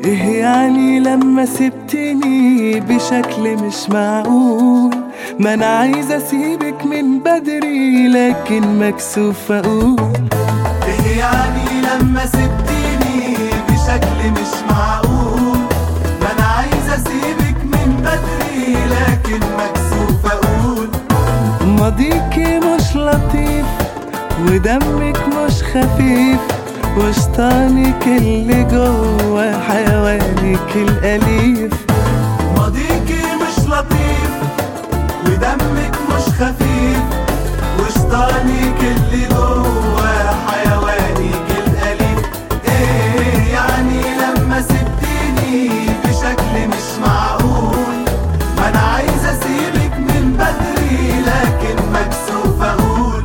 ايه يعني لما سبتني بشكل مش معقول ما انا عايز اسيبك من بدري لكن مكسوف اقول ايه يعني لما سبتيني بشكل مش معقول ما انا عايز اسيبك من بدري لكن مكسوف اقول ماضيكي مش لطيف ودمك مش خفيف وشطانك اللي جوا حيوانك الأليف ماضيكي مش لطيف ودمك مش خفيف وشطانك اللي جوا حيوانك الأليف ايه يعني لما سبتيني بشكل مش معقول ما انا عايز اسيبك من بدري لكن مكسوف اقول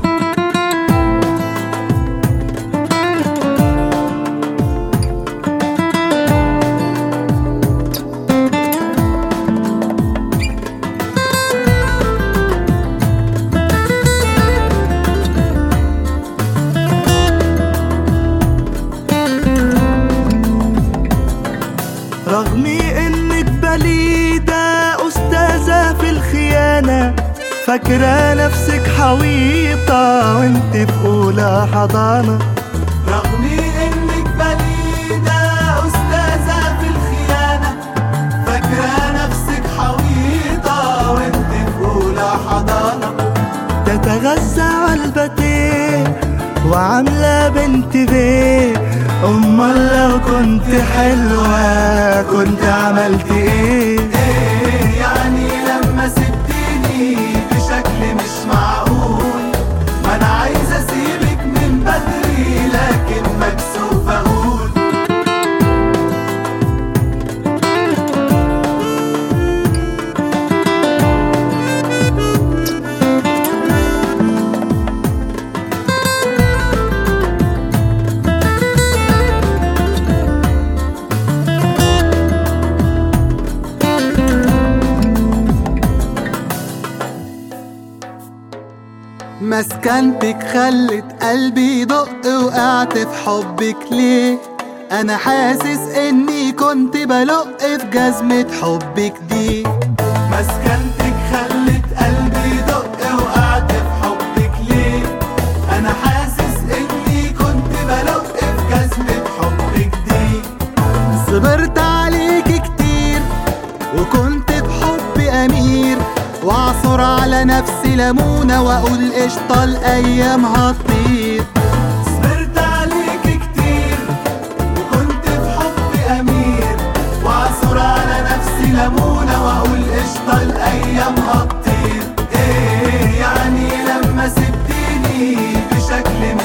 رغم انك بليدة استاذة في الخيانة فاكرة نفسك حويطة وانت في اولى حضانة رغم انك بليدة استاذة في الخيانة فاكرة نفسك حويطة وانت في اولى حضانة تتغذى على الباتيه وعاملة بنت بيه امال لو كنت حلوة كنت عملت ايه ايه يعني لما سبتيني بشكل مش معقول ما انا عايز اسيبك من بدري لكن مكسوف اقول مسكنتك خلت قلبي يدق وقعت في حبك ليه انا حاسس اني كنت بلق في جزمة حبك دي مسكنتك خلت قلبي يدق وقعت في حبك ليه انا حاسس اني كنت بلق في جزمة حبك دي صبرت عليك كتير وكنت بحب امير واعصر على نفسي ليمونة واقول قشطة الايام هتطير صبرت عليك كتير وكنت بحب امير واعصر على نفسي ليمونة واقول قشطة الايام هتطير ايه يعني لما سبتيني بشكل